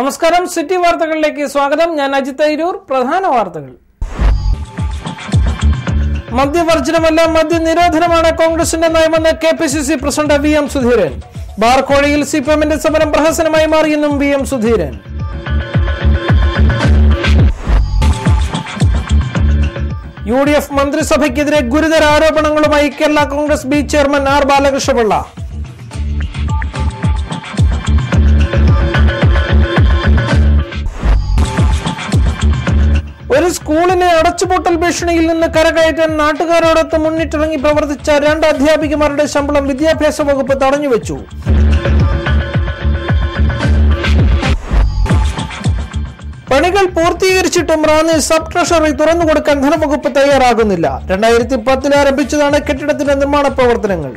നമസ്കാരം സിറ്റി വാർത്തകളിലേക്ക് സ്വാഗതം ഞാൻ അജിത് തൈരൂർ പ്രധാന വാർത്തകൾ മദ്യവർജനമല്ല മദ്യനിരോധനമാണ് കോൺഗ്രസിന്റെ നയമെന്ന് K P C C president V M Sudheeran ബാർക്കോഴയിൽ സി പി എമ്മിന്റെ സമരം പ്രഹസനമായി മാറിയെന്നും V M Sudheeran U D F മന്ത്രിസഭയ്ക്കെതിരെ ഗുരുതര ആരോപണങ്ങളുമായി Kerala Congress B chairman R Balakrishna Pillai ഒരു സ്കൂളിനെ അടച്ചുപൂട്ടൽ ഭീഷണിയിൽ നിന്ന് കരകയറ്റാൻ നാട്ടുകാരോടൊത്ത് മുന്നിട്ടിറങ്ങി പ്രവർത്തിച്ച രണ്ട് അധ്യാപികമാരുടെ ശമ്പളം വിദ്യാഭ്യാസ വകുപ്പ് തടഞ്ഞുവെച്ചു പണികൾ പൂർത്തീകരിച്ചിട്ടും റാന്നി സബ് ട്രഷറി തുറന്നുകൊടുക്കാൻ ധനവകുപ്പ് തയ്യാറാകുന്നില്ല രണ്ടായിരത്തി പത്തിൽ ആരംഭിച്ചതാണ് കെട്ടിടത്തിന്റെ നിർമ്മാണ പ്രവർത്തനങ്ങൾ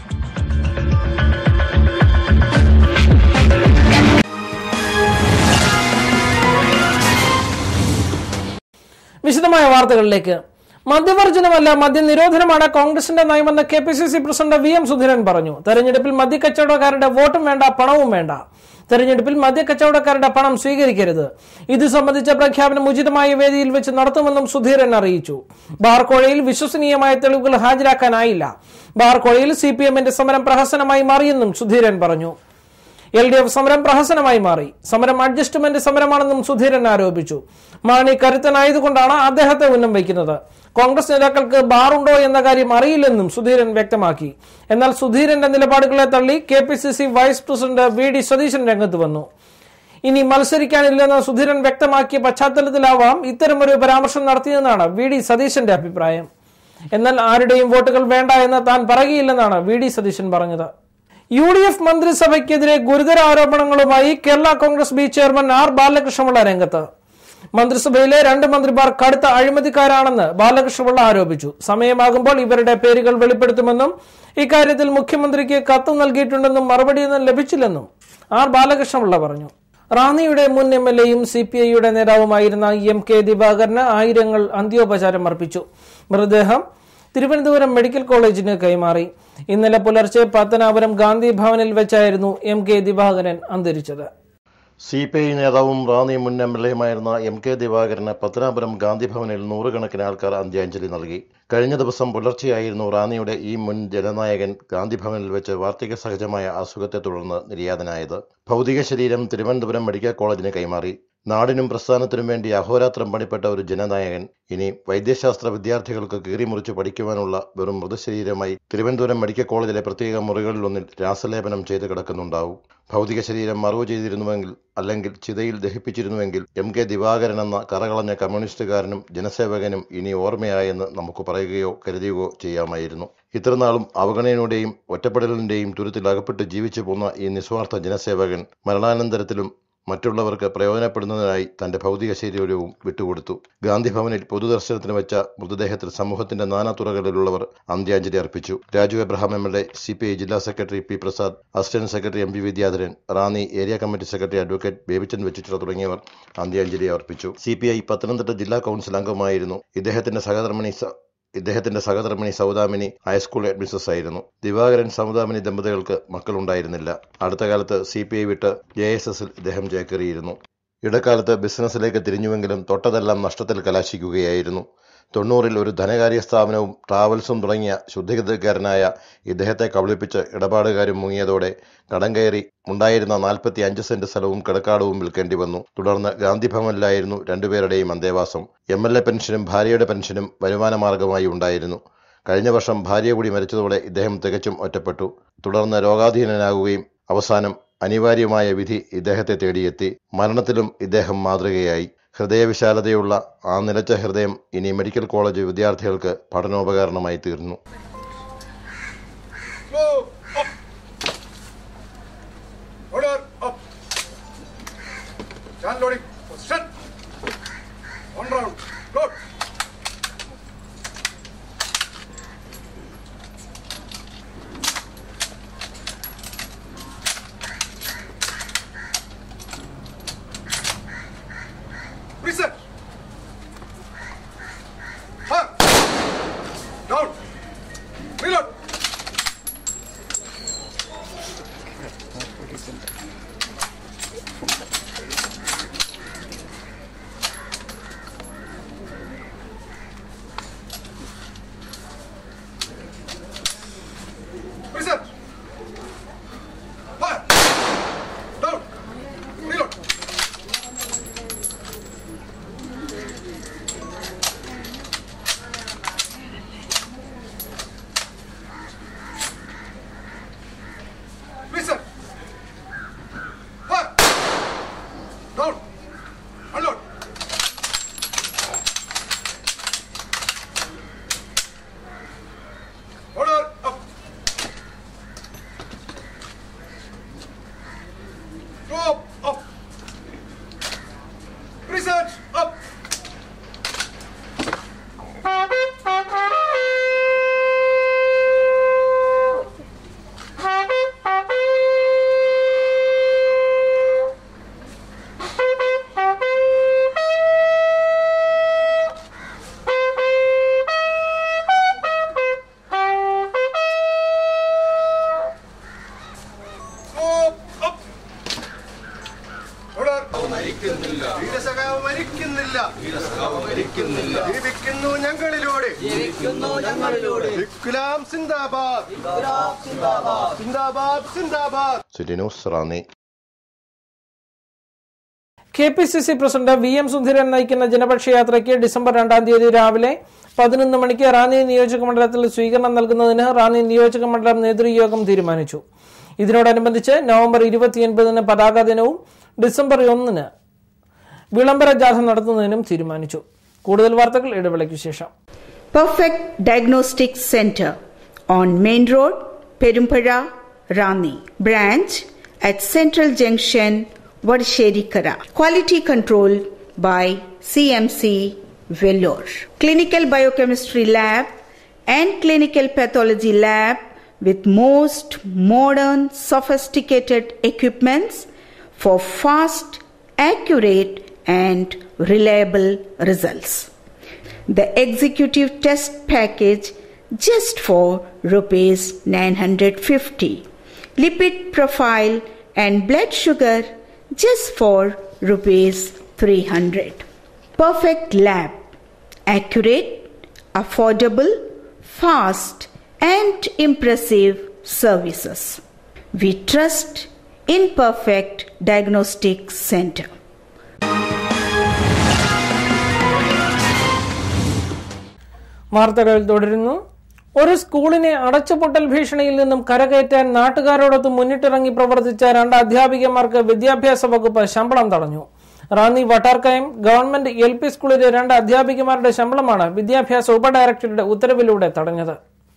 വിശദമായ വാർത്തകളിലേക്ക് മദ്യവർജനമല്ല മദ്യനിരോധനമാണ് കോൺഗ്രസിന്റെ നയമെന്ന് K P C C president V M Sudheeran പറഞ്ഞു തെരഞ്ഞെടുപ്പിൽ മദ്യക്കച്ചവടക്കാരുടെ വോട്ടും വേണ്ട പണവും വേണ്ട തെരഞ്ഞെടുപ്പിൽ മദ്യക്കച്ചവടക്കാരുടെ പണം സ്വീകരിക്കരുത് ഇത് സംബന്ധിച്ച പ്രഖ്യാപനം ഉചിതമായ വേദിയിൽ വെച്ച് നടത്തുമെന്നും സുധീരൻ അറിയിച്ചു ബാർക്കോഴയിൽ വിശ്വസനീയമായ തെളിവുകൾ ഹാജരാക്കാനായില്ല ബാർക്കോഴയിൽ സി പി എമ്മിന്റെ സമരം പ്രഹസനമായി മാറിയെന്നും സുധീരൻ പറഞ്ഞു എൽ ഡി എഫ് സമരം പ്രഹസനമായി മാറി സമരം അഡ്ജസ്റ്റ്മെന്റ് സമരമാണെന്നും സുധീരൻ ആരോപിച്ചു മാണി കരുത്തനായതുകൊണ്ടാണ് അദ്ദേഹത്തെ ഉന്നം വയ്ക്കുന്നത് കോൺഗ്രസ് നേതാക്കൾക്ക് ബാറുണ്ടോ എന്ന കാര്യം അറിയില്ലെന്നും സുധീരൻ വ്യക്തമാക്കി എന്നാൽ സുധീരന്റെ നിലപാടുകളെ തള്ളി K P C C vice president V D Satheesan രംഗത്ത് വന്നു ഇനി മത്സരിക്കാനില്ലെന്ന് സുധീരൻ വ്യക്തമാക്കിയ പശ്ചാത്തലത്തിലാവാം ഇത്തരമൊരു പരാമർശം നടത്തിയതെന്നാണ് വി ഡി സതീശന്റെ അഭിപ്രായം എന്നാൽ ആരുടെയും വോട്ടുകൾ വേണ്ട എന്ന് താൻ പറയുകയില്ലെന്നാണ് വി ഡി സതീശൻ പറഞ്ഞത് യു ഡി എഫ് മന്ത്രിസഭയ്ക്കെതിരെ ഗുരുതര ആരോപണങ്ങളുമായി Kerala Congress B chairman R Balakrishna Pillai രംഗത്ത് മന്ത്രിസഭയിലെ രണ്ട് മന്ത്രിമാർ കടുത്ത അഴിമതിക്കാരാണെന്ന് ബാലകൃഷ്ണപിള്ള ആരോപിച്ചു സമയമാകുമ്പോൾ ഇവരുടെ പേരുകൾ വെളിപ്പെടുത്തുമെന്നും ഇക്കാര്യത്തിൽ മുഖ്യമന്ത്രിക്ക് കത്ത് നൽകിയിട്ടുണ്ടെന്നും മറുപടിയൊന്നും ലഭിച്ചില്ലെന്നും ആർ ബാലകൃഷ്ണപിള്ള പറഞ്ഞു റാന്നിയുടെ മുൻ എം എൽ എയും സി പി ഐയുടെ നേതാവുമായിരുന്ന എം കെ ദിവാകരന് ആയിരങ്ങൾ അന്ത്യോപചാരം അർപ്പിച്ചു മൃതദേഹം തിരുവനന്തപുരം മെഡിക്കൽ കോളേജിന് കൈമാറി ഇന്നലെ പുലർച്ചെ പത്തനാപുരം ഗാന്ധി ഭവനിൽ വെച്ചായിരുന്നു എം കെ ദിവാകരൻ അന്തരിച്ചത് സി പി ഐ നേതാവും റാന്നി മുൻ എം എൽ എയുമായിരുന്ന എം കെ ദിവാകരന് പത്തനാപുരം ഗാന്ധിഭവനിൽ നൂറുകണക്കിന് ആൾക്കാർ അന്ത്യാഞ്ജലി നൽകി കഴിഞ്ഞ ദിവസം പുലർച്ചെയായിരുന്നു റാന്നിയുടെ ഈ മുൻ ജനനായകൻ ഗാന്ധിഭവനിൽ വെച്ച് വാർദ്ധക്യ സഹജമായ അസുഖത്തെ തുടർന്ന് നിര്യാതനായത് ഭൗതിക ശരീരം തിരുവനന്തപുരം മെഡിക്കൽ കോളേജിന് കൈമാറി നാടിനും പ്രസ്ഥാനത്തിനും വേണ്ടി അഹോരാത്രം പണിപ്പെട്ട ഒരു ജനനായകൻ ഇനി വൈദ്യശാസ്ത്ര വിദ്യാർത്ഥികൾക്ക് കീറിമുറിച്ച് പഠിക്കുവാനുള്ള വെറും മൃതശരീരമായി തിരുവനന്തപുരം മെഡിക്കൽ കോളേജിലെ പ്രത്യേക മുറികളിലൊന്നിൽ രാസലേപനം ചെയ്ത് കിടക്കുന്നുണ്ടാവും ഭൗതിക ശരീരം മറവ് ചെയ്തിരുന്നുവെങ്കിൽ അല്ലെങ്കിൽ ചിതയിൽ ദഹിപ്പിച്ചിരുന്നുവെങ്കിൽ എം കെ ദിവാകരൻ എന്ന കറകളഞ്ഞ കമ്മ്യൂണിസ്റ്റുകാരനും ജനസേവകനും ഇനി ഓർമ്മയായെന്ന് നമുക്ക് പറയുകയോ കരുതുകയോ ചെയ്യാമായിരുന്നു ഇത്രനാളും അവഗണനയുടെയും ഒറ്റപ്പെടലിന്റെയും തുരുത്തിൽ അകപ്പെട്ട് ജീവിച്ചു പോന്ന ഈ നിസ്വാർത്ഥ ജനസേവകൻ മരണാനന്തരത്തിലും മറ്റുള്ളവർക്ക് പ്രയോജനപ്പെടുന്നതിനായി തന്റെ ഭൗതിക ശരീരവും വിട്ടുകൊടുത്തു ഗാന്ധിഭവനിൽ പൊതുദർശനത്തിന് വെച്ച മൃതദേഹത്തിൽ സമൂഹത്തിന്റെ നാനാതുറകളിലുള്ളവർ അന്ത്യാഞ്ജലി അർപ്പിച്ചു Raju Abraham M L A C P I ജില്ലാ secretary P Prasad assistant secretary M P Vidyadharan Ranni area committee secretary advocate Babychan Vechichira തുടങ്ങിയവർ അന്ത്യാഞ്ജലി അർപ്പിച്ചു സി പി ഐ പത്തനംതിട്ട ജില്ലാ കൗൺസിൽ അംഗമായിരുന്നു ഇദ്ദേഹത്തിന്റെ സഹധർമ്മിണി സ- ഇദ്ദേഹത്തിന്റെ സഹധർമ്മിണി സൗദാമിനി ഹൈസ്കൂൾ അഡ്മിസസ് ആയിരുന്നു ദിവാകരൻ സൗദാമിനി ദമ്പതികൾക്ക് മക്കളുണ്ടായിരുന്നില്ല അടുത്ത കാലത്ത് സി പി ഐ വിട്ട് ജെ എസ് എസിൽ ഇദ്ദേഹം ചേക്കേറിയിരുന്നു ഇടക്കാലത്ത് ബിസിനസ്സിലേക്ക് തിരിഞ്ഞുവെങ്കിലും തൊട്ടതെല്ലാം നഷ്ടത്തിൽ കലാശിക്കുകയായിരുന്നു തൊണ്ണൂറിൽ ഒരു ധനകാര്യ സ്ഥാപനവും ട്രാവൽസും തുടങ്ങിയ ശുദ്ധികതക്കാരനായ ഇദ്ദേഹത്തെ കബളിപ്പിച്ച് ഇടപാടുകാരും മുങ്ങിയതോടെ കടം കയറി ഉണ്ടായിരുന്ന നാൽപ്പത്തി അഞ്ച് സെന്റ് സ്ഥലവും കിടക്കാടവും വിൽക്കേണ്ടി വന്നു തുടർന്ന് ഗാന്ധിഭവനിലായിരുന്നു രണ്ടുപേരുടെയും അന്തേവാസം എം എൽ എ പെൻഷനും ഭാര്യയുടെ പെൻഷനും വരുമാന മാർഗമായി ഉണ്ടായിരുന്നു കഴിഞ്ഞ വർഷം ഭാര്യ കൂടി മരിച്ചതോടെ ഇദ്ദേഹം തികച്ചും ഒറ്റപ്പെട്ടു തുടർന്ന് രോഗാധീനനാകുകയും അവസാനം അനിവാര്യമായ വിധി ഇദ്ദേഹത്തെ തേടിയെത്തി മരണത്തിലും ഇദ്ദേഹം മാതൃകയായി ഹൃദയവിശാലതയുള്ള ആ നിലച്ച ഹൃദയം ഇനി മെഡിക്കൽ കോളേജ് വിദ്യാർത്ഥികൾക്ക് പഠനോപകരണമായി തീർന്നു Go up. Order up. Stand loading. Position. One round. Load. Reset. Fire. Down. Reload. വീരസ്കാവ് മരിക്കുന്നില്ല ജീവിക്കുന്നു ഞങ്ങളിലൂടെ ഇഖ്ലാം സിന്ദാബാദ് സിന്ദാബാദ് സിന്ദാബാദ് city news Ranni K P C C president V M Sudheeran നയിക്കുന്ന ജനപക്ഷ യാത്രയ്ക്ക് ഡിസംബർ രണ്ടാം തീയതി രാവിലെ പതിനൊന്ന് മണിക്ക് റാന്നി നിയോജക മണ്ഡലത്തിൽ സ്വീകരണം നൽകുന്നതിന് റാന്നി നിയോജക മണ്ഡലം നേതൃയോഗം തീരുമാനിച്ചു ഇതിനോടനുബന്ധിച്ച് നവംബർ ഇരുപത്തിയൊൻപതിന് പതാക ദിനവും ഡിസംബർ ഒന്നിന് വിളംബര ജാഥ നടത്തുന്നതിനും തീരുമാനിച്ചു കൂടുതൽ വാർത്തകൾ ഇടവേളയ്ക്ക് ശേഷം Perfect Diagnostic Center on Main Road, Perumpara, Rani. Branch at Central Junction, Vadsheri-Kara. Quality control by CMC Vellore. Clinical Biochemistry Lab and Clinical Pathology Lab with most modern sophisticated equipments for fast, accurate and reliable results the executive test package just for rupees 950 lipid profile and blood sugar just for rupees 300 perfect lab accurate affordable fast and impressive services we trust in perfect diagnostic center വാർത്തകൾ തുടരുന്നു ഒരു സ്കൂളിനെ അടച്ചുപൂട്ടൽ ഭീഷണിയിൽ നിന്നും കരകയറ്റാൻ നാട്ടുകാരോടൊത്ത് മുന്നിട്ടിറങ്ങി പ്രവർത്തിച്ച രണ്ട് അധ്യാപികമാർക്ക് വിദ്യാഭ്യാസ വകുപ്പ് ശമ്പളം തടഞ്ഞു Ranni Vattarkayam government L P സ്കൂളിലെ രണ്ട് അധ്യാപികമാരുടെ ശമ്പളമാണ് വിദ്യാഭ്യാസ ഉപഡയറക്ടറുടെ ഉത്തരവിലൂടെ തടഞ്ഞത്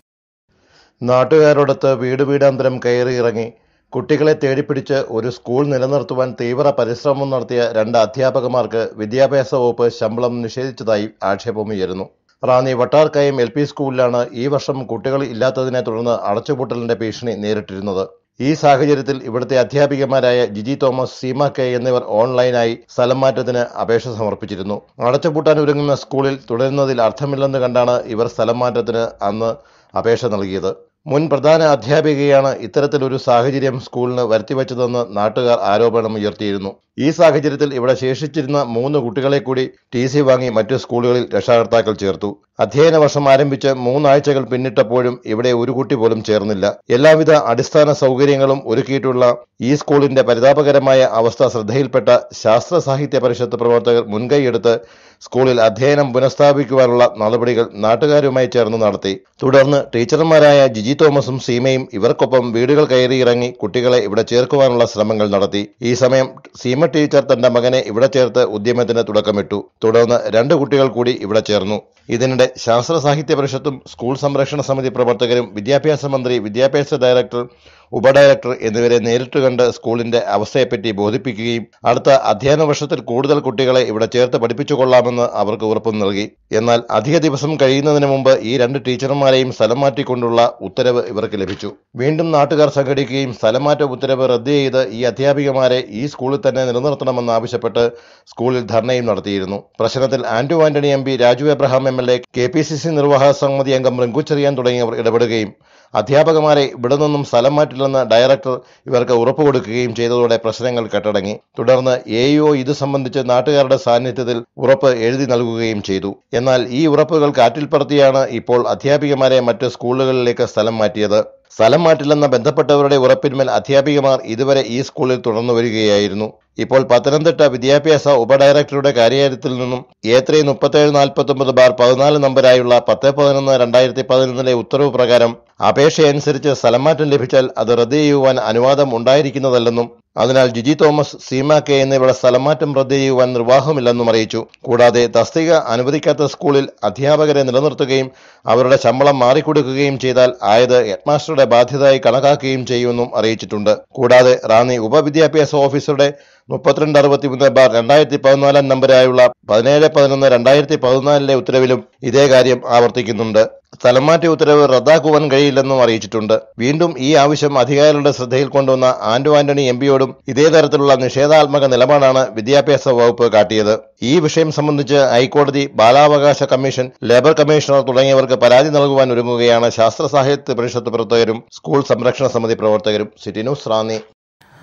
നാട്ടുകാരോടൊത്ത് വീട് വീടാന്തരം കയറി ഇറങ്ങി കുട്ടികളെ തേടിപ്പിടിച്ച് ഒരു സ്കൂൾ നിലനിർത്തുവാൻ തീവ്ര പരിശ്രമം നടത്തിയ രണ്ട് അധ്യാപകമാർക്ക് വിദ്യാഭ്യാസ വകുപ്പ് ശമ്പളം നിഷേധിച്ചതായി ആക്ഷേപമുയരുന്നു റാന്നി വട്ടാർക്കയം എൽ പി സ്കൂളിലാണ് ഈ വർഷം കുട്ടികൾ ഇല്ലാത്തതിനെ തുടർന്ന് അടച്ചുപൂട്ടലിന്റെ ഭീഷണി നേരിട്ടിരുന്നത് ഈ സാഹചര്യത്തിൽ ഇവിടുത്തെ അധ്യാപികമാരായ ജിജി തോമസ് സീമ കെ എന്നിവർ ഓൺലൈനായി സ്ഥലം മാറ്റത്തിന് അപേക്ഷ സമർപ്പിച്ചിരുന്നു അടച്ചുപൂട്ടാൻ ഒരുങ്ങുന്ന സ്കൂളിൽ തുടരുന്നതിൽ അർത്ഥമില്ലെന്ന് കണ്ടാണ് ഇവർ സ്ഥലം മാറ്റത്തിന് അന്ന് അപേക്ഷ നൽകിയത് മുൻ പ്രധാന അധ്യാപികയാണ് ഇത്തരത്തിലൊരു സാഹചര്യം സ്കൂളിന് വരുത്തിവെച്ചതെന്ന് നാട്ടുകാർ ആരോപണം ഉയർത്തിയിരുന്നു ഈ സാഹചര്യത്തിൽ ഇവിടെ ശേഷിച്ചിരുന്ന മൂന്ന് കുട്ടികളെ കൂടി ടി സി വാങ്ങി മറ്റു സ്കൂളുകളിൽ രക്ഷാകർത്താക്കൾ ചേർത്തു അധ്യയന വർഷം ആരംഭിച്ച് മൂന്നാഴ്ചകൾ പിന്നിട്ടപ്പോഴും ഇവിടെ ഒരു കുട്ടി പോലും ചേർന്നില്ല എല്ലാവിധ അടിസ്ഥാന സൗകര്യങ്ങളും ഒരുക്കിയിട്ടുള്ള ഈ സ്കൂളിന്റെ പരിതാപകരമായ അവസ്ഥ ശ്രദ്ധയിൽപ്പെട്ട ശാസ്ത്ര സാഹിത്യ പരിഷത്ത് പ്രവർത്തകർ മുൻകൈയെടുത്ത് സ്കൂളിൽ അധ്യയനം പുനഃസ്ഥാപിക്കുവാനുള്ള നടപടികൾ നാട്ടുകാരുമായി ചേർന്ന് നടത്തി തുടർന്ന് ടീച്ചർമാരായ ജിജി തോമസും സീമയും ഇവർക്കൊപ്പം വീടുകൾ കയറി ഇറങ്ങി കുട്ടികളെ ഇവിടെ ചേർക്കുവാനുള്ള ശ്രമങ്ങൾ നടത്തി ഈ സമയം സീമ ടീച്ചർ തന്റെ മകനെ ഇവിടെ ചേർത്ത് ഉദ്യമത്തിന് തുടക്കമിട്ടു തുടർന്ന് രണ്ട് കുട്ടികൾ കൂടി ഇവിടെ ചേർന്നു ഇതിനിടെ ശാസ്ത്ര സാഹിത്യ പരിഷത്തും സ്കൂൾ സംരക്ഷണ സമിതി പ്രവർത്തകരും വിദ്യാഭ്യാസ മന്ത്രി വിദ്യാഭ്യാസ ഡയറക്ടർ ഉപഡയറക്ടർ എന്നിവരെ നേരിട്ട് കണ്ട് സ്കൂളിന്റെ അവസ്ഥയെപ്പറ്റി ബോധിപ്പിക്കുകയും അടുത്ത അധ്യയന വർഷത്തിൽ കൂടുതൽ കുട്ടികളെ ഇവിടെ ചേർത്ത് പഠിപ്പിച്ചു കൊള്ളാമെന്ന് അവർക്ക് ഉറപ്പും നൽകി എന്നാൽ അധിക ദിവസം കഴിയുന്നതിന് മുമ്പ് ഈ രണ്ട് ടീച്ചർമാരെയും സ്ഥലം മാറ്റിക്കൊണ്ടുള്ള ഉത്തരവ് ഇവർക്ക് ലഭിച്ചു വീണ്ടും നാട്ടുകാർ സംഘടിക്കുകയും സ്ഥലം മാറ്റ ഉത്തരവ് റദ്ദ് ചെയ്ത് ഈ അധ്യാപികമാരെ ഈ സ്കൂളിൽ തന്നെ നിലനിർത്തണമെന്ന് ആവശ്യപ്പെട്ട് സ്കൂളിൽ ധർണയും നടത്തിയിരുന്നു പ്രശ്നത്തിൽ Anto Antony M P Raju Abraham M L A K P C C നിർവാഹക സമിതി അംഗം റിങ്കു ചെറിയാൻ തുടങ്ങിയവർ ഇടപെടുകയും അധ്യാപകമാരെ ഇവിടെ നിന്നും സ്ഥലം മാറ്റില്ലെന്ന് ഡയറക്ടർ ഇവർക്ക് ഉറപ്പ് കൊടുക്കുകയും ചെയ്തതോടെ പ്രശ്നങ്ങൾ കെട്ടടങ്ങി തുടർന്ന് എ ഇത് സംബന്ധിച്ച് നാട്ടുകാരുടെ സാന്നിധ്യത്തിൽ ഉറപ്പ് എഴുതി നൽകുകയും ചെയ്തു എന്നാൽ ഈ ഉറപ്പുകൾ കാറ്റിൽ പറത്തിയാണ് ഇപ്പോൾ അധ്യാപികമാരെ മറ്റ് സ്കൂളുകളിലേക്ക് സ്ഥലം മാറ്റിയത് സ്ഥലം മാറ്റില്ലെന്ന ബന്ധപ്പെട്ടവരുടെ ഉറപ്പിന്മേൽ അധ്യാപികമാർ ഇതുവരെ ഈ സ്കൂളിൽ തുടർന്നു വരികയായിരുന്നു ഇപ്പോൾ പത്തനംതിട്ട വിദ്യാഭ്യാസ ഉപഡയറക്ടറുടെ കാര്യാലയത്തിൽ നിന്നും എ ത്രീ മുപ്പത്തേഴ് നാൽപ്പത്തൊമ്പത് ബാർ പതിനാല് നമ്പരായുള്ള പത്ത് പതിനൊന്ന് രണ്ടായിരത്തി പതിനൊന്നിലെ ഉത്തരവ് പ്രകാരം അപേക്ഷയനുസരിച്ച് സ്ഥലംമാറ്റം ലഭിച്ചാൽ അത് റദ്ദ് ചെയ്യുവാൻ അനുവാദം ഉണ്ടായിരിക്കുന്നതല്ലെന്നും അതിനാൽ ജിജി തോമസ് സീമ കെ എന്നിവരുടെ സ്ഥലംമാറ്റം റദ്ദ് ചെയ്യുവാൻ നിർവാഹമില്ലെന്നും അറിയിച്ചു കൂടാതെ തസ്തിക അനുവദിക്കാത്ത സ്കൂളിൽ അധ്യാപകരെ നിലനിർത്തുകയും അവരുടെ ശമ്പളം മാറിക്കൊടുക്കുകയും ചെയ്താൽ ആയത് ഹെഡ്മാസ്റ്ററുടെ ബാധ്യതയായി കണക്കാക്കുകയും ചെയ്യുമെന്നും അറിയിച്ചിട്ടുണ്ട് കൂടാതെ റാന്നി ഉപവിദ്യാഭ്യാസ ഓഫീസറുടെ മുപ്പത്തിരണ്ട് അറുപത്തിമൂന്ന് ബാർ രണ്ടായിരത്തി പതിനാലാം നമ്പരായുള്ള പതിനേഴ് പതിനൊന്ന് രണ്ടായിരത്തി പതിനാലിലെ ഉത്തരവിലും ഇതേ കാര്യം ആവർത്തിക്കുന്നുണ്ട് സ്ഥലംമാറ്റ ഉത്തരവ് റദ്ദാക്കുവാൻ കഴിയില്ലെന്നും അറിയിച്ചിട്ടുണ്ട് വീണ്ടും ഈ ആവശ്യം അധികാരികളുടെ ശ്രദ്ധയിൽ കൊണ്ടുവന്ന ആന്റോ ആന്റണി എം പിയോടും ഇതേ തരത്തിലുള്ള നിഷേധാത്മക നിലപാടാണ് വിദ്യാഭ്യാസ വകുപ്പ് കാട്ടിയത് ഈ വിഷയം സംബന്ധിച്ച് ഹൈക്കോടതി ബാലാവകാശ കമ്മീഷൻ ലേബർ കമ്മീഷണർ തുടങ്ങിയവർക്ക് പരാതി നൽകുവാൻ ഒരുങ്ങുകയാണ് ശാസ്ത്ര സാഹിത്യ പരിഷത്ത് പ്രവർത്തകരും സ്കൂൾ സംരക്ഷണ സമിതി പ്രവർത്തകരും സിറ്റി ന്യൂസ് റാന്നി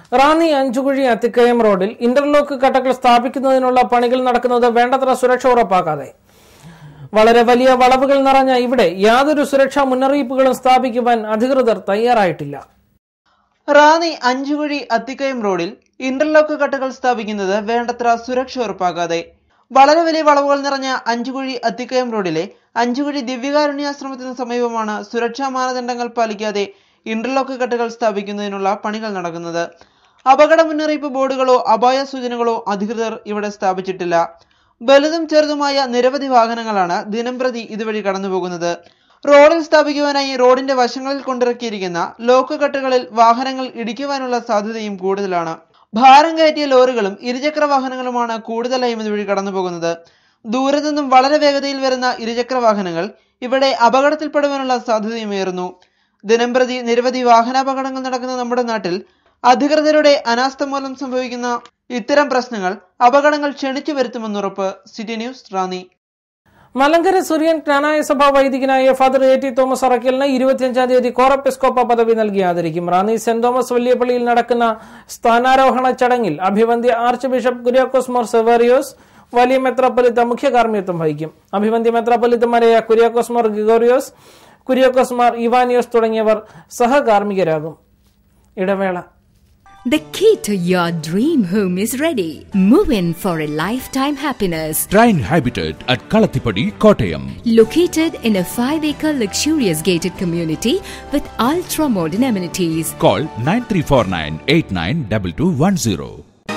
റാന്നി അഞ്ചുകുഴി അത്തിക്കയം റോഡിൽ ഇന്റർലോക്ക് കട്ടകൾ സ്ഥാപിക്കുന്നതിനുള്ള പണികൾ നടക്കുന്നത് വേണ്ടത്ര സുരക്ഷ ഉറപ്പാക്കാതെ വളരെ വലിയ വളവുകൾ നിറഞ്ഞ ഇവിടെ യാതൊരു സുരക്ഷാ മുന്നറിയിപ്പുകളും സ്ഥാപിക്കുവാൻ അധികൃതർ തയ്യാറായിട്ടില്ല റാന്നി അഞ്ചുകുഴി അത്തിക്കയം റോഡിൽ ഇന്റർലോക്ക് കട്ടകൾ സ്ഥാപിക്കുന്നത് വേണ്ടത്ര സുരക്ഷ ഉറപ്പാക്കാതെ വളരെ വലിയ വളവുകൾ നിറഞ്ഞ അഞ്ചുകുഴി അത്തിക്കയം റോഡിലെ അഞ്ചുകുഴി ദിവ്യകാരുണ്യാശ്രമത്തിന് സമീപമാണ് സുരക്ഷാ മാനദണ്ഡങ്ങൾ പാലിക്കാതെ ഇന്റർലോക്ക് കട്ടകൾ സ്ഥാപിക്കുന്നതിനുള്ള പണികൾ നടക്കുന്നത് അപകട മുന്നറിയിപ്പ് ബോർഡുകളോ അപായ സൂചനകളോ അധികൃതർ ഇവിടെ സ്ഥാപിച്ചിട്ടില്ല വലുതും ചെറുതുമായ നിരവധി വാഹനങ്ങളാണ് ദിനംപ്രതി ഇതുവഴി കടന്നുപോകുന്നത് റോഡിൽ സ്ഥാപിക്കുവാനായി റോഡിന്റെ വശങ്ങളിൽ കൊണ്ടിറക്കിയിരിക്കുന്ന ലോക്ക് കട്ടുകളിൽ വാഹനങ്ങൾ ഇടിക്കുവാനുള്ള സാധ്യതയും കൂടുതലാണ് ഭാരം കയറ്റിയ ലോറികളും ഇരുചക്ര വാഹനങ്ങളുമാണ് കൂടുതലായും ഇതുവഴി കടന്നുപോകുന്നത് ദൂരെ നിന്നും വളരെ വേഗതയിൽ വരുന്ന ഇരുചക്ര വാഹനങ്ങൾ ഇവിടെ അപകടത്തിൽപ്പെടുവാനുള്ള സാധ്യതയുമേറുന്നു ദിനംപ്രതി നിരവധി വാഹനാപകടങ്ങൾ നടക്കുന്ന നമ്മുടെ നാട്ടിൽ അധികൃതരുടെ അനാസ്ഥ മൂലം സംഭവിക്കുന്ന ഇത്തരം പ്രശ്നങ്ങൾ അപകടങ്ങൾ ക്ഷണിച്ചു വരുത്തുമെന്നുറപ്പ് സിറ്റി ന്യൂസ് റാന്നി മലങ്കര സുറിയൻ ജ്ഞാനായ സഭ വൈദികനായ ഫാദർ എ ടി തോമസ് അറക്കലിന് ഇരുപത്തിയഞ്ചാം തീയതി കോറപ്പെസ്കോപ്പ പദവി നൽകി ആദരിക്കും റാന്നി സെന്റ് തോമസ് വലിയപള്ളിയിൽ നടക്കുന്ന സ്ഥാനാരോഹണ ചടങ്ങിൽ അഭിവന്ദ്യ ആർച്ച് ബിഷപ്പ് കുര്യാക്കോസ് മോർ സെവേറിയോസ് വലിയ മെത്രാപ്പൊലിത്ത മുഖ്യ കാർമ്മികത്വം വഹിക്കും അഭിവന്ദ്യ മെത്രാപ്പൊലിത്തമാരായ കുര്യാക്കോസ് മോർ ഗിഗോറിയോസ് കുര്യാക്കോസ് മാർ ഇവാനിയോസ് തുടങ്ങിയവർ സഹകാർമ്മികരാകും ഇടവേള The key to your dream home is ready. Move in for a lifetime happiness. Shrine Habitat at Kalathipadi, Kottayam. Located in a 5 acre luxurious gated community with ultra modern amenities. Call 9349 892210.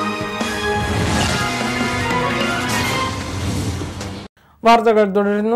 വാർത്തകൾ തുടരുന്നു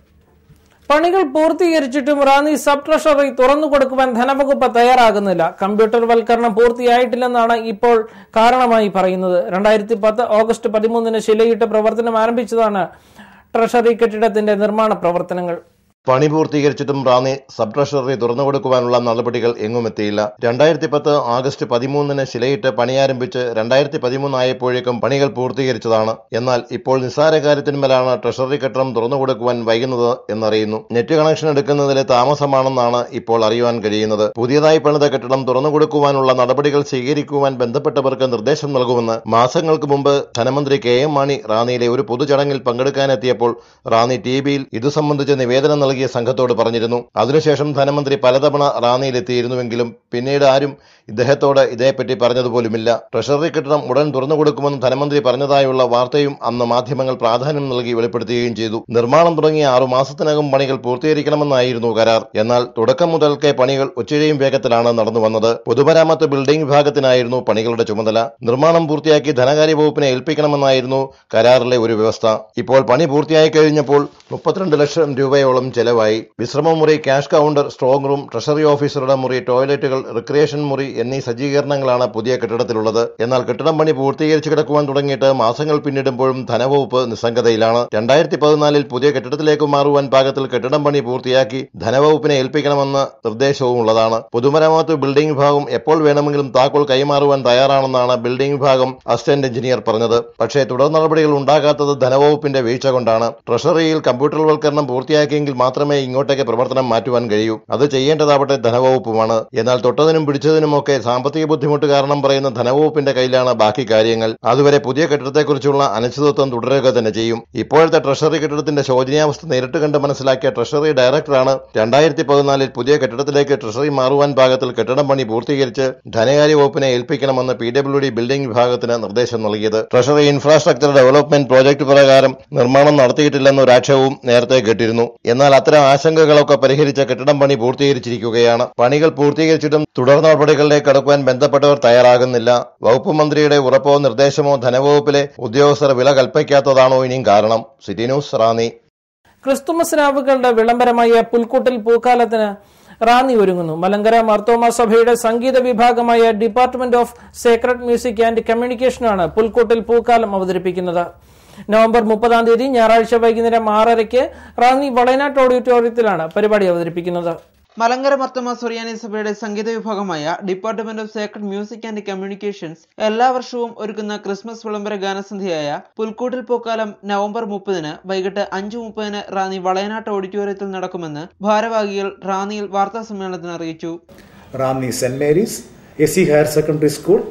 പണികൾ പൂർത്തീകരിച്ചിട്ടും Ranni sub treasury തുറന്നു കൊടുക്കുവാൻ ധനവകുപ്പ് തയ്യാറാകുന്നില്ല computer വൽക്കരണം പൂർത്തിയായിട്ടില്ലെന്നാണ് ഇപ്പോൾ കാരണമായി പറയുന്നത് രണ്ടായിരത്തി പത്ത് ഓഗസ്റ്റ് പതിമൂന്നിന് ശിലയിട്ട് പ്രവർത്തനം ആരംഭിച്ചതാണ് ട്രഷറി കെട്ടിടത്തിന്റെ നിർമ്മാണ പ്രവർത്തനങ്ങൾ പണി പൂർത്തീകരിച്ചിട്ടും റാന്നി സബ് ട്രഷറി തുറന്നുകൊടുക്കുവാനുള്ള നടപടികൾ എങ്ങുമെത്തിയില്ല രണ്ടായിരത്തി പത്ത് ആഗസ്റ്റ് പതിമൂന്നിന് ശിലയിട്ട് പണിയാരംഭിച്ച് രണ്ടായിരത്തി പതിമൂന്നായപ്പോഴേക്കും പണികൾ പൂർത്തീകരിച്ചതാണ് എന്നാൽ ഇപ്പോൾ നിസ്സാര കാര്യത്തിന്മേലാണ് ട്രഷറി കെട്ടിടം തുറന്നുകൊടുക്കുവാൻ വൈകുന്നത് എന്നറിയുന്നു നെറ്റ് കണക്ഷൻ എടുക്കുന്നതിലെ താമസമാണെന്നാണ് ഇപ്പോൾ അറിയുവാൻ കഴിയുന്നത് പുതിയതായി പണിത കെട്ടിടം തുറന്നുകൊടുക്കുവാനുള്ള നടപടികൾ സ്വീകരിക്കുവാൻ ബന്ധപ്പെട്ടവർക്ക് നിർദ്ദേശം നൽകുമെന്ന് മാസങ്ങൾക്ക് മുമ്പ് ധനമന്ത്രി കെ എം മാണി റാന്നിയിലെ ഒരു പൊതുചടങ്ങിൽ പങ്കെടുക്കാനെത്തിയപ്പോൾ റാന്നി ടി വിയിൽ ഇതു സംബന്ധിച്ച് നിവേദനം നൽകി നൽകിയ സംഘത്തോട് പറഞ്ഞിരുന്നു അതിനുശേഷം ധനമന്ത്രി പലതവണ റാന്നിയിലെത്തിയിരുന്നുവെങ്കിലും പിന്നീട് ആരും ഇദ്ദേഹത്തോട് ഇതേപ്പറ്റി പറഞ്ഞതുപോലുമില്ല ട്രഷറി കെട്ടിടം ഉടൻ തുറന്നു കൊടുക്കുമെന്ന് ധനമന്ത്രി പറഞ്ഞതായുള്ള വാർത്തയും അന്ന് മാധ്യമങ്ങൾ പ്രാധാന്യം നൽകി വെളിപ്പെടുത്തുകയും ചെയ്തു നിർമ്മാണം തുടങ്ങിയ ആറു മാസത്തിനകം പണികൾ പൂർത്തീകരിക്കണമെന്നായിരുന്നു കരാർ എന്നാൽ തുടക്കം മുതൽക്കേ പണികൾ ഉച്ചയും വേഗത്തിലാണ് നടന്നു വന്നത് പൊതുമരാമത്ത് ബിൽഡിംഗ് വിഭാഗത്തിനായിരുന്നു പണികളുടെ ചുമതല നിർമ്മാണം പൂർത്തിയാക്കി ധനകാര്യ വകുപ്പിനെ ഏൽപ്പിക്കണമെന്നായിരുന്നു കരാറിലെ ഒരു വ്യവസ്ഥ ഇപ്പോൾ പണി പൂർത്തിയായി കഴിഞ്ഞപ്പോൾ മുപ്പത്തിരണ്ട് ലക്ഷം രൂപയോളം ചെലവായി വിശ്രമമുറി cash counter strong room treasury ഓഫീസറുടെ മുറി ടോയ്ലറ്റുകൾ റിക്രിയേഷൻ മുറി എന്നീ സജ്ജീകരണങ്ങളാണ് പുതിയ കെട്ടിടത്തിലുള്ളത് എന്നാൽ കെട്ടിടം പണി പൂർത്തീകരിച്ചു കിടക്കുവാൻ തുടങ്ങിയിട്ട് മാസങ്ങൾ പിന്നിടുമ്പോഴും ധനവകുപ്പ് നിസ്സംഗതയിലാണ് രണ്ടായിരത്തി പതിനാലിൽ പുതിയ കെട്ടിടത്തിലേക്ക് മാറുവാൻ പാകത്തിൽ കെട്ടിടം പണി പൂർത്തിയാക്കി ധനവകുപ്പിനെ ഏൽപ്പിക്കണമെന്ന നിർദ്ദേശവും ഉള്ളതാണ് പൊതുമരാമത്ത് ബിൽഡിംഗ് വിഭാഗം എപ്പോൾ വേണമെങ്കിലും താക്കോൽ കൈമാറുവാൻ തയ്യാറാണെന്നാണ് ബിൽഡിംഗ് വിഭാഗം അസിസ്റ്റന്റ് എഞ്ചിനീയർ പറഞ്ഞത് പക്ഷേ തുടർ നടപടികൾ ഉണ്ടാകാത്തത് ധനവകുപ്പിന്റെ വീഴ്ച കൊണ്ടാണ് ട്രഷറിയിൽ കമ്പ്യൂട്ടർവൽക്കരണം പൂർത്തിയാക്കിയെങ്കിൽ മാത്രമേ ഇങ്ങോട്ടേക്ക് പ്രവർത്തനം മാറ്റുവാൻ കഴിയൂ അത് ചെയ്യേണ്ടതാവട്ടെ ധനവകുപ്പുമാണ് എന്നാൽ തൊട്ടതിനും പിടിച്ചതിനുമൊക്കെ സാമ്പത്തിക ബുദ്ധിമുട്ട് കാരണം പറയുന്ന ധനവകുപ്പിന്റെ കയ്യിലാണ് ബാക്കി കാര്യങ്ങൾ അതുവരെ പുതിയ കെട്ടിടത്തെക്കുറിച്ചുള്ള അനിശ്ചിതത്വം തുടരുക തന്നെ ചെയ്യും ഇപ്പോഴത്തെ ട്രഷറി കെട്ടിടത്തിന്റെ ശോചനീയാവസ്ഥ നേരിട്ട് കണ്ട് മനസ്സിലാക്കിയ ട്രഷറി ഡയറക്ടറാണ് രണ്ടായിരത്തി പതിനാലിൽ പുതിയ കെട്ടിടത്തിലേക്ക് ട്രഷറി മാറുവാൻ പാകത്തിൽ കെട്ടിടം പണി പൂർത്തീകരിച്ച് ധനകാര്യ വകുപ്പിനെ ഏൽപ്പിക്കണമെന്ന് പി ഡബ്ല്യു ഡി ബിൽഡിംഗ് വിഭാഗത്തിന് നിർദ്ദേശം നൽകിയത് ട്രഷറി ഇൻഫ്രാസ്ട്രക്ചർ ഡെവലപ്മെന്റ് പ്രോജക്ട് പ്രകാരം നിർമ്മാണം നടത്തിയിട്ടില്ലെന്ന ഒരു ആക്ഷേപവും നേരത്തെ കേട്ടിരുന്നു എന്നാൽ അത്തരം ആശങ്കകളൊക്കെ പരിഹരിച്ച കെട്ടിടം പണി പൂർത്തീകരിച്ചിരിക്കുകയാണ് പണികൾ പൂർത്തീകരിച്ചിട്ടും തുടർ നടപടികളിലേക്ക് കടക്കുവാൻ ബന്ധപ്പെട്ടവർ തയ്യാറാകുന്നില്ല വകുപ്പ് മന്ത്രിയുടെ ഉറപ്പോ നിർദ്ദേശമോ ധനവകുപ്പിലെ ഉദ്യോഗസ്ഥർ വില കൽപ്പിക്കാത്തതാണോ ഇനിയും കാരണം സിറ്റി ന്യൂസ് റാന്നി ക്രിസ്തുമസ് രാവുകളുടെ വിളംബരമായ പുൽക്കൂട്ടിൽ പൂക്കാലത്തിന് റാന്നി ഒരുങ്ങുന്നു മലങ്കര മർത്തോമ സഭയുടെ സംഗീത വിഭാഗമായ department of sacred music and കമ്മ്യൂണിക്കേഷനാണ് പുൽക്കൂട്ടിൽ പൂക്കാലം അവതരിപ്പിക്കുന്നത് നവംബർ മുപ്പതാം തീയതി ഞായറാഴ്ച വൈകുന്നേരം ആറരയ്ക്ക് റാന്നി വളയനാട്ട് ഓഡിറ്റോറിയത്തിലാണ് പരിപാടി അവതരിപ്പിക്കുന്നത് മലങ്കര മർത്തമ സുറിയാനി സഭയുടെ സംഗീത വിഭാഗമായ department of sacred music and communications എല്ലാ വർഷവും ഒരുക്കുന്ന ക്രിസ്മസ് വിളംബര ഗാനസന്ധ്യയായ പുൽക്കൂട്ടിൽ പൂക്കാലം നവംബർ മുപ്പതിന് വൈകിട്ട് അഞ്ചു മുപ്പതിന് റാന്നി വളയനാട്ട് ഓഡിറ്റോറിയത്തിൽ നടക്കുമെന്ന് ഭാരവാഹികൾ റാന്നിയിൽ വാർത്താ സമ്മേളനത്തിന് അറിയിച്ചു Ranni saint Mary's S C higher secondary school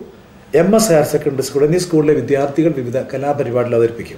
M S higher secondary school എന്നീ സ്കൂളിലെ വിദ്യാർത്ഥികൾ വിവിധ കലാപരിപാടികൾ അവതരിപ്പിക്കും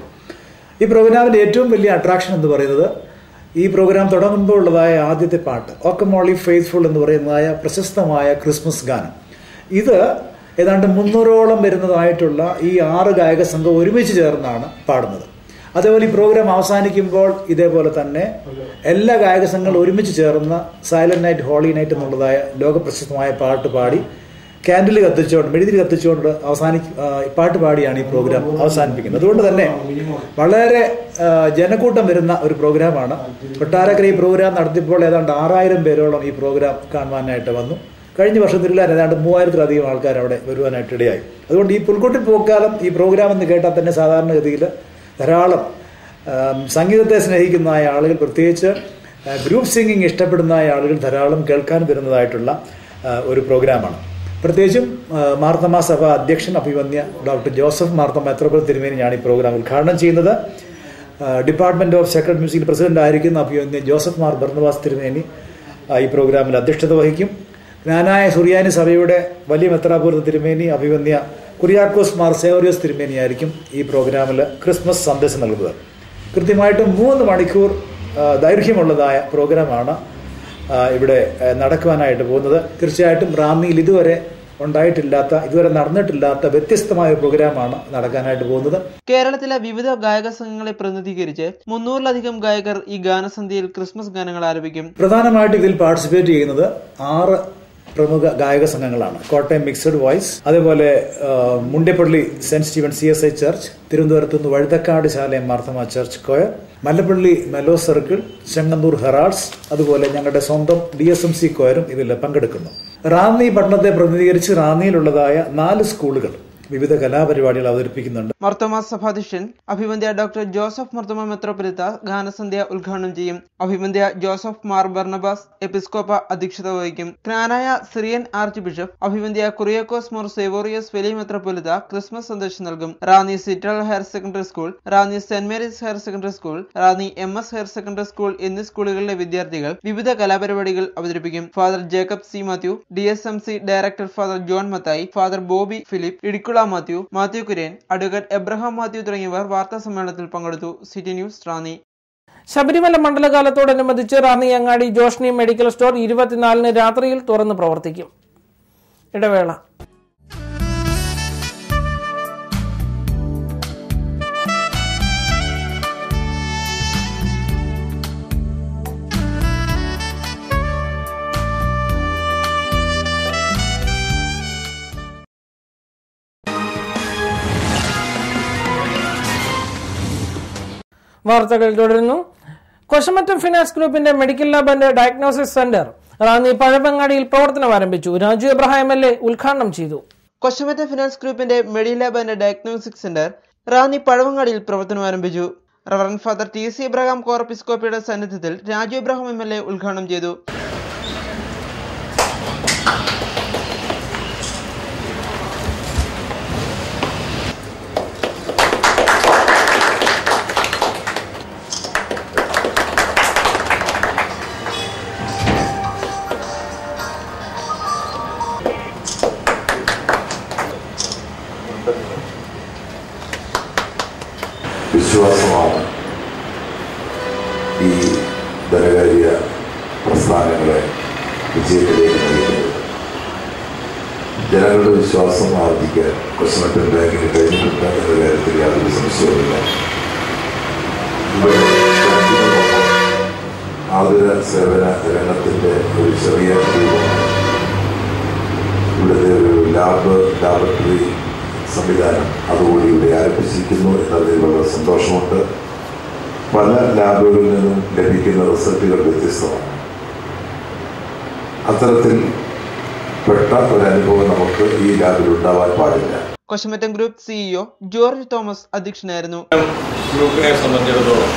ഈ പ്രോഗ്രാമിന്റെ ഏറ്റവും വലിയ അട്രാക്ഷൻ എന്ന് പറയുന്നത് ഈ പ്രോഗ്രാം തുടങ്ങുമ്പോൾ ഉള്ളതായ ആദ്യത്തെ പാട്ട് ഓക്കമോളി ഫെയ്ത്ത്ഫുൾ എന്ന് പറയുന്നതായ പ്രശസ്തമായ ക്രിസ്മസ് ഗാനം ഇത് ഏതാണ്ട് മുന്നൂറോളം വരുന്നതായിട്ടുള്ള ഈ ആറ് ഗായക സംഘം ഒരുമിച്ച് ചേർന്നാണ് പാടുന്നത് അതേപോലെ ഈ പ്രോഗ്രാം അവസാനിക്കുമ്പോൾ ഇതേപോലെ തന്നെ എല്ലാ ഗായക സംഘങ്ങളും ഒരുമിച്ച് ചേർന്ന് സൈലന്റ് നൈറ്റ് ഹോളി നൈറ്റ് എന്നുള്ളതായ ലോകപ്രശസ്തമായ പാട്ട് പാടി ക്യാൻഡിൽ കത്തിച്ചുകൊണ്ട് മെഴുതിരി കത്തിച്ചുകൊണ്ട് അവസാനി ആ, പാട്ട് പാടിയാണ് ഈ പ്രോഗ്രാം അവസാനിപ്പിക്കുന്നത് അതുകൊണ്ട് തന്നെ വളരെ ആ, ജനക്കൂട്ടം വരുന്ന ഒരു പ്രോഗ്രാമാണ് കൊട്ടാരക്കര ഈ പ്രോഗ്രാം നടത്തിയപ്പോൾ ഏതാണ്ട് ആറായിരം പേരോളം ഈ പ്രോഗ്രാം കാണുവാനായിട്ട് വന്നു കഴിഞ്ഞ വർഷത്തിൽ ഏതാണ്ട് മൂവായിരത്തിലധികം ആൾക്കാർ അവിടെ വരുവാനായിട്ട് ഇടയായി അതുകൊണ്ട് ഈ പുൽക്കുട്ടി പൂക്കാലം ഈ പ്രോഗ്രാം എന്ന് കേട്ടാൽ തന്നെ സാധാരണഗതിയിൽ ധാരാളം ആം, സംഗീതത്തെ സ്നേഹിക്കുന്നതായ ആളുകൾ പ്രത്യേകിച്ച് ആ, ഗ്രൂപ്പ് സിംഗിങ് ഇഷ്ടപ്പെടുന്നതായ ആളുകൾ ധാരാളം കേൾക്കാൻ വരുന്നതായിട്ടുള്ള ആ, ഒരു പ്രോഗ്രാമാണ് പ്രത്യേകിച്ചും ആ, മാർത്തമ സഭ അധ്യക്ഷൻ അഭിവന്യ ഡോക്ടർ ജോസഫ് മാർത്തമ മെത്രോപൊൽ തിരുമേനിയാണ് ഈ പ്രോഗ്രാം ഉദ്ഘാടനം ചെയ്യുന്നത് ആ, department of secretary music president ആയിരിക്കുന്ന അഭിവന്യ ജോസഫ് മാർ ഭരണവാസ് തിരുമേനി ആ, ഈ പ്രോഗ്രാമിൽ അധ്യക്ഷത വഹിക്കും ജ്ഞാനായ സുറിയാനി സഭയുടെ വലിയ മെത്രാപൂർത്ത തിരുമേനി അഭിവന്യ കുര്യാക്കോസ് മാർ സേവറിയോസ് തിരുമേനിയായിരിക്കും ഈ പ്രോഗ്രാമിൽ ക്രിസ്മസ് സന്ദേശം നൽകുന്നത് കൃത്യമായിട്ട് മൂന്ന് മണിക്കൂർ ആ, ദൈർഘ്യമുള്ളതായ പ്രോഗ്രാമാണ് ആ, ഇവിടെ ആ, നടക്കുവാനായിട്ട് പോകുന്നത് തീർച്ചയായിട്ടും റാന്നിയിൽ ഇതുവരെ ഉണ്ടായിട്ടില്ലാത്ത ഇതുവരെ നടന്നിട്ടില്ലാത്ത വ്യത്യസ്തമായ ഒരു പ്രോഗ്രാമാണ് നടക്കാനായിട്ട് പോകുന്നത് കേരളത്തിലെ വിവിധ ഗായക സംഘങ്ങളെ പ്രതിനിധീകരിച്ച് മുന്നൂറിലധികം ഗായകർ ഈ ഗാനസന്ധ്യയിൽ ക്രിസ്മസ് ഗാനങ്ങൾ ആലപിക്കും പ്രധാനമായിട്ട് ഇതിൽ പാർട്ടിസിപ്പേറ്റ് ചെയ്യുന്നത് ആറ് പ്രമുഖ ഗായക സംഘങ്ങളാണ് കോട്ടയം മിക്സഡ് വോയിസ് അതേപോലെ ആ, Mundeppally saint Steven C S I church തിരുവനന്തപുരത്ത് നിന്ന് വഴുതക്കാട് ശാലയം Marthoma church choir Mallappally mellow circle Chengannur heralds അതുപോലെ ഞങ്ങളുടെ സ്വന്തം ഡി എസ് എം സി കോയറും ഇതിൽ പങ്കെടുക്കുന്നു റാന്നി പട്ടണത്തെ പ്രതിനിധീകരിച്ച് റാന്നിയിലുള്ളതായ നാല് സ്കൂളുകൾ വിവിധ കലാപരിപാടികൾ അവതരിപ്പിക്കുന്നുണ്ട് മർത്തോമ സഭാധ്യക്ഷൻ അഭിവന്ധ്യ ഡോക്ടർ ജോസഫ് മർത്തോമ മെത്രോപൊലിത്ത ഗാനസന്ധ്യ ഉദ്ഘാടനം ചെയ്യും അഭിവന്ധ്യ ജോസഫ് മാർ ബർണബാസ് എപ്പിസ്കോപ്പ അധ്യക്ഷത വഹിക്കും ജ്ഞാനായ സിറിയൻ ആർച്ച് ബിഷപ്പ് അഭിവന്ധ്യ കുറിയക്കോസ് മോർ സേവോറിയസ് വലിയ മെത്രോപൊലിത്ത ക്രിസ്മസ് സന്ദേശം നൽകും റാന്നി സിറ്റൽ higher secondary school Ranni saint Mary's higher secondary school Ranni M S higher secondary school എന്നീ സ്കൂളുകളിലെ വിദ്യാർത്ഥികൾ വിവിധ കലാപരിപാടികൾ അവതരിപ്പിക്കും father Jacob C Mathew D S M C director father John Mathai father Bobby Philip Idicula Mathew Mathew Kurian advocate Abraham Mathew തുടങ്ങിയവർ വാർത്താ സമ്മേളനത്തിൽ പങ്കെടുത്തു സിറ്റി ന്യൂസ് റാന്നി ശബരിമല മണ്ഡലകാലത്തോടനുബന്ധിച്ച് റാന്നി അങ്ങാടി ജോഷ്നി മെഡിക്കൽ സ്റ്റോർ ഇരുപത്തിനാലിന് രാത്രിയിൽ തുറന്ന് പ്രവർത്തിക്കും ഇടവേള വാർത്തകൾ തുടരുന്നു കൊശമറ്റം ഫിനാൻസ് ഗ്രൂപ്പിന്റെ medical lab and diagnosis centre Ranni പഴവങ്ങാടിയിൽ പ്രവർത്തനം ആരംഭിച്ചു Raju Abraham M L A ഉദ്ഘാടനം ചെയ്തു കൊശമറ്റ ഫിനാൻസ് ഗ്രൂപ്പിന്റെ Medilab and diagnostic centre Ranni പഴവങ്ങാടിയിൽ പ്രവർത്തനം ആരംഭിച്ചു reverend father T C Abraham കോർപ്പിസ്കോപ്പിയുടെ സാന്നിധ്യത്തിൽ Raju Abraham M L A ഉദ്ഘാടനം ചെയ്തു വിശ്വാസമാണ് ഈ ധനകാര്യ പ്രസ്ഥാനങ്ങളെ വിജയത്തിലേക്ക് നയിക്കുന്നത് ജനങ്ങളുടെ വിശ്വാസം ആർജിക്കാൻ കൊച്ചമറ്റം ബാങ്കിന് കഴിഞ്ഞിട്ടുണ്ട് എന്ന കാര്യത്തിൽ യാതൊരു സംശയവുമില്ല ഇവിടെ ബാങ്കിനോടൊപ്പം ആതുര സേവന രംഗത്തിൻ്റെ ഒരു ചെറിയ രൂപമാണ് ഇവിടുത്തെ ഒരു ലാബ് ലാബറട്ടറി സംവിധാനം അതുകൂടി ഇവിടെ ആരംഭിച്ചിരിക്കുന്നു എന്നതിൽ വളരെ സന്തോഷമുണ്ട് പല ലാബുകളിൽ നിന്നും ലഭിക്കുന്ന റിസൾട്ടുകൾ വ്യത്യസ്തമാണ് അത്തരത്തിൽ പെട്ട ഒരു അനുഭവം നമുക്ക് ഈ ലാബിൽ ഉണ്ടാവാൻ പാടില്ല Koshamattam group CEO George Thomas അധ്യക്ഷനായിരുന്നു ഗ്രൂപ്പിനെ സംബന്ധിച്ചിടത്തോളം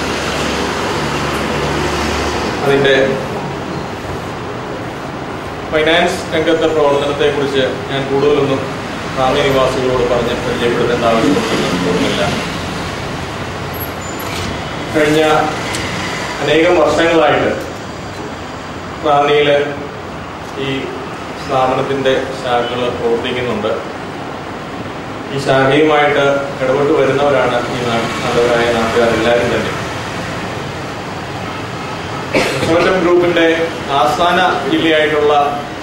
അതിൻ്റെ ഫൈനാൻസ് രംഗത്തെ പ്രവർത്തനത്തെക്കുറിച്ച് ഞാൻ കൂടുതലൊന്നും റാന്നി നിവാസികളോട് പറഞ്ഞ് പരിചയപ്പെടുത്തേണ്ട ആവശ്യമൊന്നും തോന്നുന്നില്ല കഴിഞ്ഞ അനേകം വർഷങ്ങളായിട്ട് റാന്നിയിൽ ഈ സ്ഥാപനത്തിൻ്റെ ശാഖകൾ പ്രവർത്തിക്കുന്നുണ്ട് ഈ ശാഖയുമായിട്ട് ഇടപെട്ട് വരുന്നവരാണ് ഈ നാ- നല്ലവരായ നാട്ടുകാരെല്ലാവരും തന്നെ കൃഷ്ണവറ്റം ഗ്രൂപ്പിന്റെ ആസ്ഥാന ജില്ലയായിട്ടുള്ള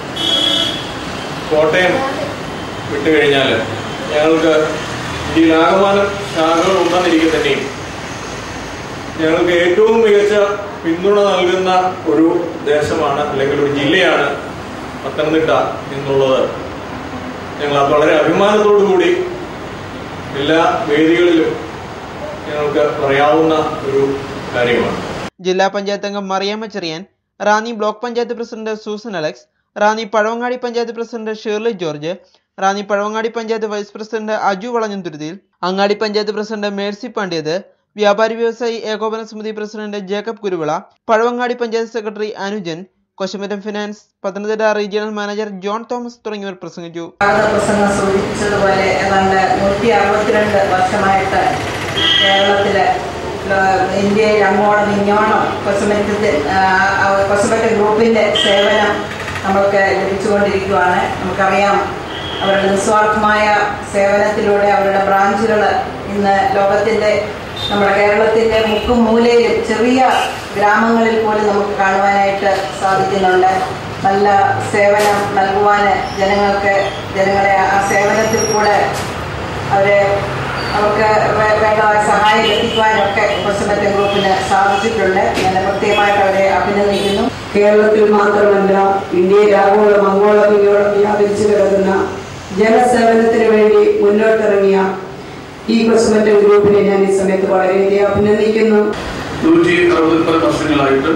കോട്ടയം വിട്ടുകഴിഞ്ഞാൽ ഞങ്ങൾക്ക് ഇന്ത്യയിലാകമാനം ശാഖകൾ ഉണ്ടെന്നിരിക്കെ തന്നെയും ഞങ്ങൾക്ക് ഏറ്റവും മികച്ച പിന്തുണ നൽകുന്ന ഒരു ദേശമാണ് അല്ലെങ്കിൽ ഒരു ജില്ലയാണ് പത്തനംതിട്ട എന്നുള്ളത് ഞങ്ങൾ അത് വളരെ അഭിമാനത്തോടു കൂടി എല്ലാ വേദികളിലും ഞങ്ങൾക്ക് പറയാവുന്ന ഒരു കാര്യമാണ് ജില്ലാ പഞ്ചായത്ത് അംഗം Mariyamma Cherian Ranni block panchayat president Susan Alex Ranni Pazhavangadi panchayat president Shirley George Ranni Pazhavangadi panchayat vice president Aju വളഞ്ഞന്തുരുതിയിൽ അങ്ങാടി പഞ്ചായത്ത് പ്രസിഡന്റ് മേഴ്സി പാണ്ഡ്യത് വ്യാപാരി വ്യവസായി ഏകോപന സമിതി പ്രസിഡന്റ് Jacob Kuruvila Pazhavangadi panchayat secretary Anujan Koshamattam finance Pathanamthitta regional manager John Thomas തുടങ്ങിയവർ പ്രസംഗിച്ചു പ്രസംഗം സൂചിപ്പിച്ചതുപോലെ ഏതാണ്ട് നൂറ്റി അറുപത്തിരണ്ട് വർഷമായിട്ട് കേരളത്തില് ലോ- ഇന്ത്യയിൽ അങ്ങോളം ഇങ്ങോളം കൊസമെറ്റത്തിൽ കൊസമെറ്റ് ഗ്രൂപ്പിന്റെ സേവനം നമുക്ക് ലഭിച്ചുകൊണ്ടിരിക്കുകയാണ് നമുക്കറിയാം അവരുടെ നിസ്വാർത്ഥമായ സേവനത്തിലൂടെ അവരുടെ ബ്രാഞ്ചുകൾ ഇന്ന് ലോകത്തിന്റെ നമ്മുടെ കേരളത്തിന്റെ മുക്കും മൂലയിലും ചെറിയ ഗ്രാമങ്ങളിൽ പോലും നമുക്ക് കാണുവാനായിട്ട് സാധിക്കുന്നുണ്ട് നല്ല സേവനം നൽകുവാൻ ജനങ്ങൾക്ക് ജനങ്ങളെ ആ സേവനത്തിൽ കൂടെ അവരെ അവർക്ക് വേ- വേണ്ടതായ സഹായം എത്തിക്കുവാനൊക്കെ കൊച്ചമറ്റം ഗ്രൂപ്പിന് സാധിച്ചിട്ടുണ്ട് ഞാൻ പ്രത്യേകമായിട്ട് അവരെ അഭിനന്ദിക്കുന്നു കേരളത്തിൽ മാത്രമല്ല ഇന്ത്യയിൽ ആഗോളം അങ്ങോളം ഇങ്ങോളം വ്യാപിച്ചു കിടക്കുന്ന ജനസേവനത്തിന് വേണ്ടി മുന്നോട്ടിറങ്ങിയ ഈ കൊച്ചുമറ്റം ഗ്രൂപ്പിനെ ഞാൻ ഈ സമയത്ത് വളരെയധികം അഭിനന്ദിക്കുന്നു നൂറ്റി അറുപത്തിപ്പത് വർഷങ്ങളായിട്ട്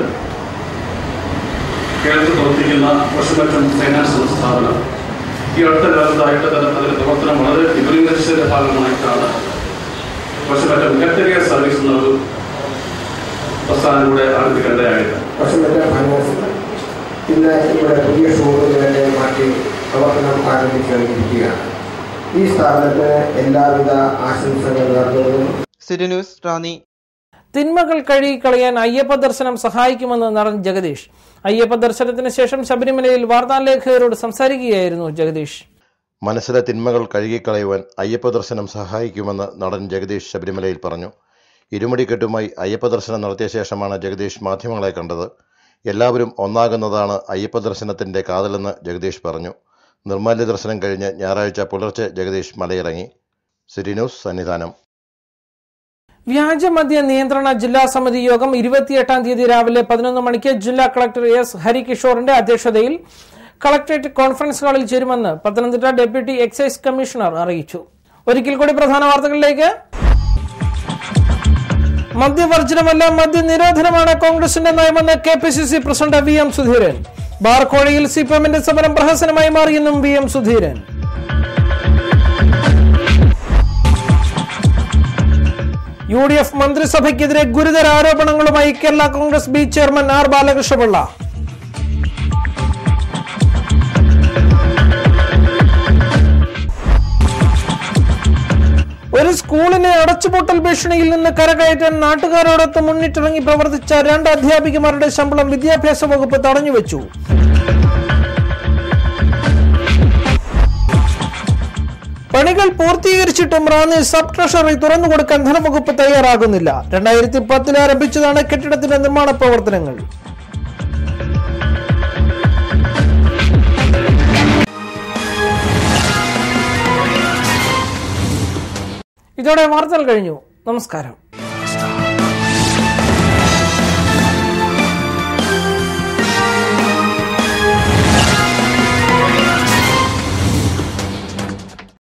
കേരളത്തിൽ പ്രവർത്തിക്കുന്ന വർഷമറ്റം ഫൈനാൻസ് എന്ന സ്ഥാപനം ഈ അടുത്ത കാലത്തായിട്ട് തന്നെ അതിന്റെ പ്രവർത്തനം വളരെ വിപുലീകരിച്ചതിന്റെ ഭാഗമായിട്ടാണ് വർഷമറ്റം മികച്ചരിയ സർവീസ് എന്നൊരു പ്രസ്ഥാനം കൂടെ ആരംഭിക്കേണ്ടതായത് വർഷമറ്റ ഫൈനാൻസ് ഇന്ന് ഇവിടെ പുതിയ ഷോറൂമുകളെ മാറ്റി പ്രവർത്തനം ആരംഭിച്ചു കഴിഞ്ഞിരിക്കുകയാണ് ഈ സ്ഥാപനത്തിന് എല്ലാവിധ ആശംസകൾ നേർന്നുകൊള്ളുന്നു സിറ്റി ന്യൂസ് റാന്നി തിന്മകൾ കഴുകിക്കളയാൻ അയ്യപ്പ ദർശനം സഹായിക്കുമെന്ന് നടൻ ജഗദീഷ് അയ്യപ്പ ദർശനത്തിന് ശേഷം ശബരിമലയിൽ വാർത്താലേഖകരോട് സംസാരിക്കുകയായിരുന്നു ജഗദീഷ് മനസ്സിലെ തിന്മകൾ കഴുകിക്കളയുവാൻ അയ്യപ്പ ദർശനം സഹായിക്കുമെന്ന് നടൻ ജഗദീഷ് ശബരിമലയിൽ പറഞ്ഞു ഇരുമുടിക്കെട്ടുമായി അയ്യപ്പ ദർശനം നടത്തിയ ശേഷമാണ് ജഗദീഷ് മാധ്യമങ്ങളെ കണ്ടത് എല്ലാവരും ഒന്നാകുന്നതാണ് അയ്യപ്പ ദർശനത്തിന്റെ കാതലെന്ന് ജഗദീഷ് പറഞ്ഞു നിർമ്മാല്യ ദർശനം കഴിഞ്ഞ് ഞായറാഴ്ച പുലർച്ചെ ജഗദീഷ് മലയിറങ്ങി സിറ്റി ന്യൂസ് സന്നിധാനം വ്യാജമദ്യ നിയന്ത്രണ ജില്ലാ സമിതി യോഗം ഇരുപത്തിയെട്ടാം തീയതി രാവിലെ പതിനൊന്ന് മണിക്ക് ജില്ലാ കളക്ടർ എസ് ഹരികിഷോറിന്റെ അധ്യക്ഷതയിൽ കളക്ടറേറ്റ് കോൺഫറൻസ് ഹാളിൽ ചേരുമെന്ന് പത്തനംതിട്ട ഡെപ്യൂട്ടി എക്സൈസ് കമ്മീഷണർ അറിയിച്ചു ഒരിക്കൽ കൂടി പ്രധാന വാർത്തകളിലേക്ക് മദ്യവർജനമല്ല മദ്യനിരോധനമാണ് കോൺഗ്രസിന്റെ നയമെന്ന് K P C C president V M Sudheeran ബാർക്കോഴയിൽ സി പി എമ്മിന്റെ സമരം പ്രഹസനമായി മാറിയെന്നും V M Sudheeran U D F മന്ത്രിസഭയ്ക്കെതിരെ ഗുരുതര ആരോപണങ്ങളുമായി Kerala Congress B chairman R Balakrishna Pillai ഒരു സ്കൂളിനെ അടച്ചുപൂട്ടൽ ഭീഷണിയിൽ നിന്ന് കരകയറ്റാൻ നാട്ടുകാരോടൊത്ത് മുന്നിട്ടിറങ്ങി പ്രവർത്തിച്ച രണ്ട് അധ്യാപികമാരുടെ ശമ്പളം വിദ്യാഭ്യാസ വകുപ്പ് തടഞ്ഞുവെച്ചു പണികൾ പൂർത്തീകരിച്ചിട്ടും റാന്നി സബ് ട്രഷറി തുറന്നുകൊടുക്കാൻ ധനവകുപ്പ് തയ്യാറാകുന്നില്ല രണ്ടായിരത്തി പത്തിൽ ആരംഭിച്ചതാണ് കെട്ടിടത്തിന്റെ നിർമ്മാണ പ്രവർത്തനങ്ങൾ ഇതോടെ വാർത്തകൾ കഴിഞ്ഞു നമസ്കാരം